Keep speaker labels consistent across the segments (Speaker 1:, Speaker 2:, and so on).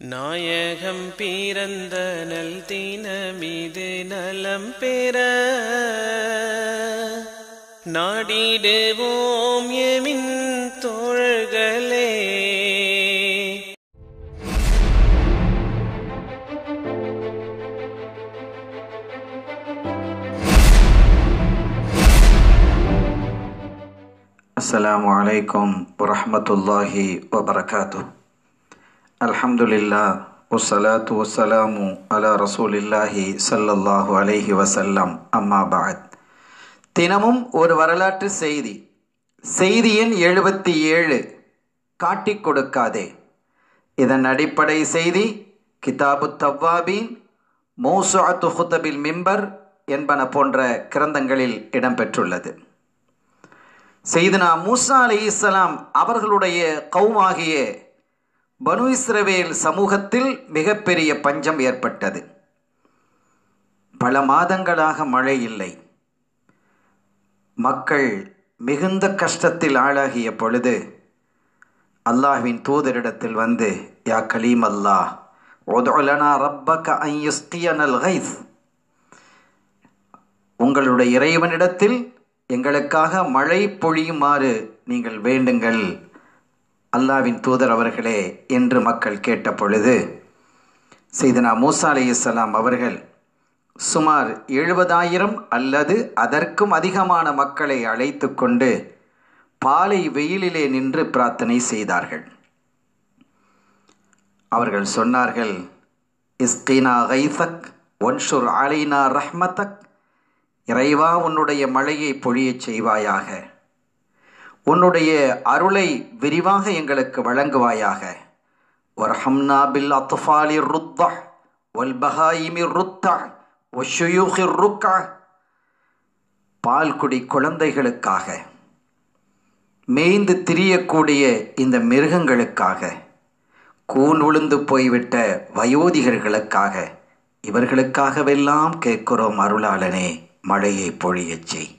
Speaker 1: நாயகம் பிறந்த நல் மீது நலம் பெற நாடிடுவோம் எமின் தோழர்களே
Speaker 2: السلام عليكم ورحمة الله وبركاته الحمد لله والصلاة والسلام على رسول الله صلى الله عليه وسلم أما بعد தினமும் ஒரு வரலாற்று செய்தி செய்தி எண் எழுபத்தி ஏழு காட்டிக் கொடுக்காதே இதன் அடிப்படை செய்தி கிதாபு தவ்வாபீன் மௌசுஅத்து ஹுதபில் மிம்பர் என்பன போன்ற கிரந்தங்களில் இடம்பெற்றுள்ளது செய்தனா மூசா அலி இஸ்லாம் அவர்களுடைய கவுமாகிய பனு இஸ்ரவேல் சமூகத்தில் மிகப்பெரிய பஞ்சம் ஏற்பட்டது பல மாதங்களாக மழை இல்லை மக்கள் மிகுந்த கஷ்டத்தில் ஆளாகிய பொழுது அல்லாஹ்வின் தூதரிடத்தில் வந்து யா கலீம் அல்லாஹ் ஒதுலனா ரப்பக ஐயுஸ்கியனல் கைஸ் உங்களுடைய இறைவனிடத்தில் எங்களுக்காக மழை பொழியுமாறு நீங்கள் வேண்டுங்கள் அல்லாவின் தூதர் அவர்களே என்று மக்கள் கேட்ட பொழுது செய்தனா மூசா அலி இஸ்லாம் அவர்கள் சுமார் எழுபதாயிரம் அல்லது அதற்கும் அதிகமான மக்களை அழைத்து கொண்டு பாலை வெயிலிலே நின்று பிரார்த்தனை செய்தார்கள் அவர்கள் சொன்னார்கள் இஸ்கீனா கைசக் ஒன்ஷுர் அலைனா ரஹ்மதக் இறைவா உன்னுடைய மழையை பொழியச் செய்வாயாக உன்னுடைய அருளை விரிவாக எங்களுக்கு வழங்குவாயாக ஒர்ஹம்னா பில் அத்ஃபாலி ருத்த ஒல் பஹாயிமி ருத்த ஒஷுயூஹி ருக்க பால்குடி குழந்தைகளுக்காக மேய்ந்து திரியக்கூடிய இந்த மிருகங்களுக்காக கூன் உளுந்து போய்விட்ட வயோதிகர்களுக்காக இவர்களுக்காகவெல்லாம் கேட்கிறோம் அருளாளனே மழையை பொழியச் செய்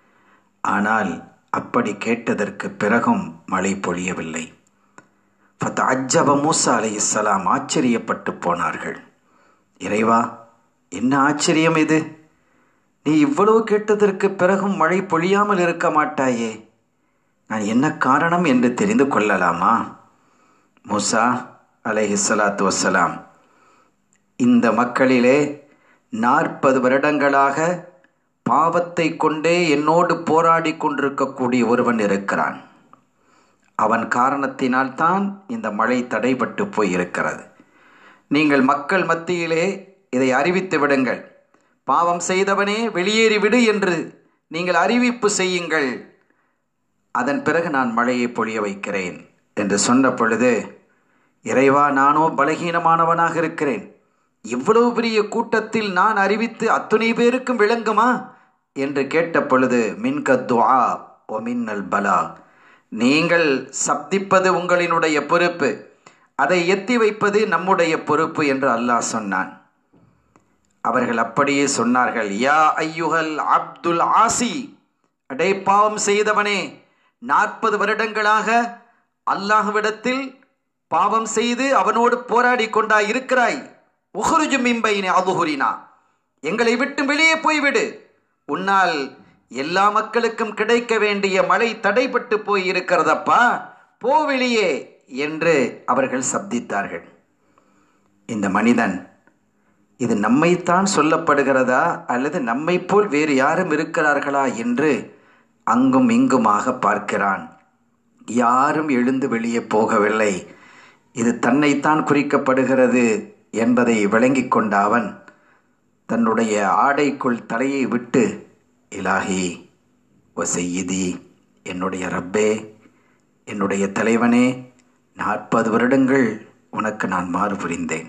Speaker 2: ஆனால் அப்படி கேட்டதற்கு பிறகும் மழை பொழியவில்லை ஃபத் அஜ்ஜப மூசா அலை இஸ்லாம் ஆச்சரியப்பட்டு போனார்கள் இறைவா என்ன ஆச்சரியம் இது நீ இவ்வளவு கேட்டதற்கு பிறகும் மழை பொழியாமல் இருக்க மாட்டாயே நான் என்ன காரணம் என்று தெரிந்து கொள்ளலாமா மூசா அலைஹி சலாத்து வசலாம் இந்த மக்களிலே நாற்பது வருடங்களாக பாவத்தை கொண்டே என்னோடு போராடி கொண்டிருக்கக்கூடிய ஒருவன் இருக்கிறான் அவன் காரணத்தினால்தான் இந்த மழை தடைபட்டு போயிருக்கிறது நீங்கள் மக்கள் மத்தியிலே இதை அறிவித்து விடுங்கள் பாவம் செய்தவனே வெளியேறிவிடு என்று நீங்கள் அறிவிப்பு செய்யுங்கள் அதன் பிறகு நான் மழையை பொழிய வைக்கிறேன் என்று சொன்ன பொழுது இறைவா நானோ பலகீனமானவனாக இருக்கிறேன் இவ்வளவு பெரிய கூட்டத்தில் நான் அறிவித்து அத்துணை பேருக்கும் விளங்குமா என்று கேட்ட பொழுது மின்க துவா ஒ மின்னல் பலா நீங்கள் சப்திப்பது உங்களினுடைய பொறுப்பு அதை எத்தி வைப்பது நம்முடைய பொறுப்பு என்று அல்லாஹ் சொன்னான் அவர்கள் அப்படியே சொன்னார்கள் யா ஐயுகல் அப்துல் ஆசி அடே பாவம் செய்தவனே நாற்பது வருடங்களாக அல்லாஹ்விடத்தில் பாவம் செய்து அவனோடு போராடி கொண்டா இருக்கிறாய் உஹருஜு மிம்பைனே அதுகுரினா எங்களை விட்டு வெளியே போய்விடு உன்னால் எல்லா மக்களுக்கும் கிடைக்க வேண்டிய மழை தடைபட்டு போய் இருக்கிறதப்பா போ வெளியே என்று அவர்கள் சப்தித்தார்கள் இந்த மனிதன் இது நம்மைத்தான் சொல்லப்படுகிறதா அல்லது நம்மை போல் வேறு யாரும் இருக்கிறார்களா என்று அங்கும் இங்குமாக பார்க்கிறான் யாரும் எழுந்து வெளியே போகவில்லை இது தன்னைத்தான் குறிக்கப்படுகிறது என்பதை விளங்கி கொண்ட அவன் தன்னுடைய ஆடைக்குள் தலையை விட்டு இலாஹி ஒசெய்யதி என்னுடைய ரப்பே என்னுடைய தலைவனே நாற்பது வருடங்கள் உனக்கு நான் மாறு புரிந்தேன்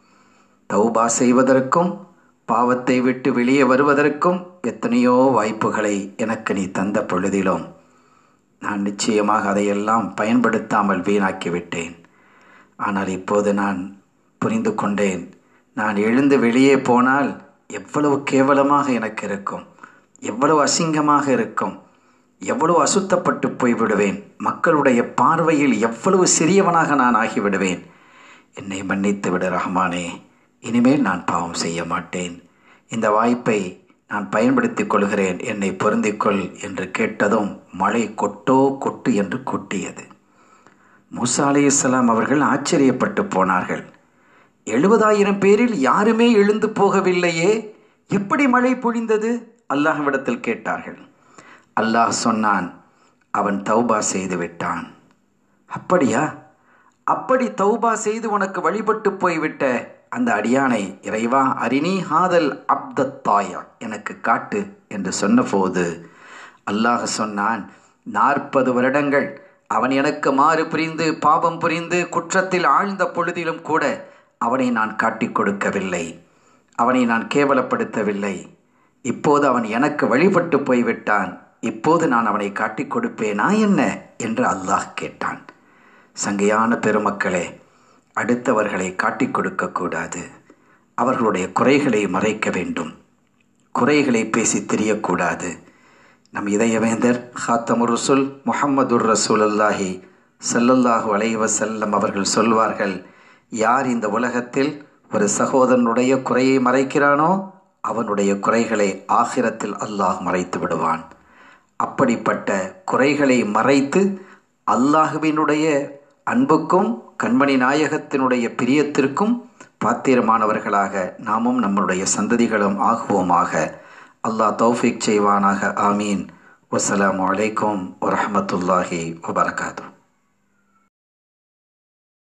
Speaker 2: தௌபா செய்வதற்கும் பாவத்தை விட்டு வெளியே வருவதற்கும் எத்தனையோ வாய்ப்புகளை எனக்கு நீ தந்த பொழுதிலும் நான் நிச்சயமாக அதையெல்லாம் பயன்படுத்தாமல் வீணாக்கிவிட்டேன் ஆனால் இப்போது நான் புரிந்து கொண்டேன் நான் எழுந்து வெளியே போனால் எவ்வளவு கேவலமாக எனக்கு இருக்கும் எவ்வளவு அசிங்கமாக இருக்கும் எவ்வளவு அசுத்தப்பட்டு போய்விடுவேன் மக்களுடைய பார்வையில் எவ்வளவு சிறியவனாக நான் ஆகிவிடுவேன் என்னை மன்னித்து விடு ரஹ்மானே இனிமேல் நான் பாவம் செய்ய மாட்டேன் இந்த வாய்ப்பை நான் பயன்படுத்திக் கொள்கிறேன் என்னை பொருந்திக்கொள் என்று கேட்டதும் மழை கொட்டோ கொட்டு என்று கொட்டியது மூசா அலி இஸ்லாம் அவர்கள் ஆச்சரியப்பட்டு போனார்கள் எழுபதாயிரம் பேரில் யாருமே எழுந்து போகவில்லையே எப்படி மழை பொழிந்தது அல்லாஹ்விடத்தில் கேட்டார்கள் அல்லாஹ் சொன்னான் அவன் தௌபா செய்து விட்டான் அப்படியா அப்படி தௌபா செய்து உனக்கு வழிபட்டு போய்விட்ட அந்த அடியானை இறைவா அரிணி ஹாதல் அப்தத்தாயா எனக்கு காட்டு என்று சொன்னபோது அல்லாஹ் சொன்னான் நாற்பது வருடங்கள் அவன் எனக்கு மாறு புரிந்து பாவம் புரிந்து குற்றத்தில் ஆழ்ந்த பொழுதிலும் கூட அவனை நான் காட்டிக் கொடுக்கவில்லை அவனை நான் கேவலப்படுத்தவில்லை இப்போது அவன் எனக்கு வழிபட்டு போய்விட்டான் இப்போது நான் அவனை காட்டிக் கொடுப்பேனா என்ன என்று அல்லாஹ் கேட்டான் சங்கையான பெருமக்களே அடுத்தவர்களை காட்டிக் கொடுக்கக்கூடாது அவர்களுடைய குறைகளை மறைக்க வேண்டும் குறைகளை பேசி தெரியக்கூடாது நம் இதயவேந்தர் ஹாத்தமுர் ரசுல் முஹம்மதுர் ரசூல் அல்லாஹி சல்லல்லாஹு அலைவ செல்லம் அவர்கள் சொல்வார்கள் யார் இந்த உலகத்தில் ஒரு சகோதரனுடைய குறையை மறைக்கிறானோ அவனுடைய குறைகளை ஆகிரத்தில் அல்லாஹ் மறைத்து விடுவான் அப்படிப்பட்ட குறைகளை மறைத்து அல்லாஹுவினுடைய அன்புக்கும் கண்மணி நாயகத்தினுடைய பிரியத்திற்கும் பாத்திரமானவர்களாக நாமும் நம்முடைய சந்ததிகளும் ஆகுவோமாக அல்லாஹ் தௌஃபிக் செய்வானாக ஆமீன் வசலாம் அலைக்கும் வரமத்துல்லாஹி வபரகாத்தூ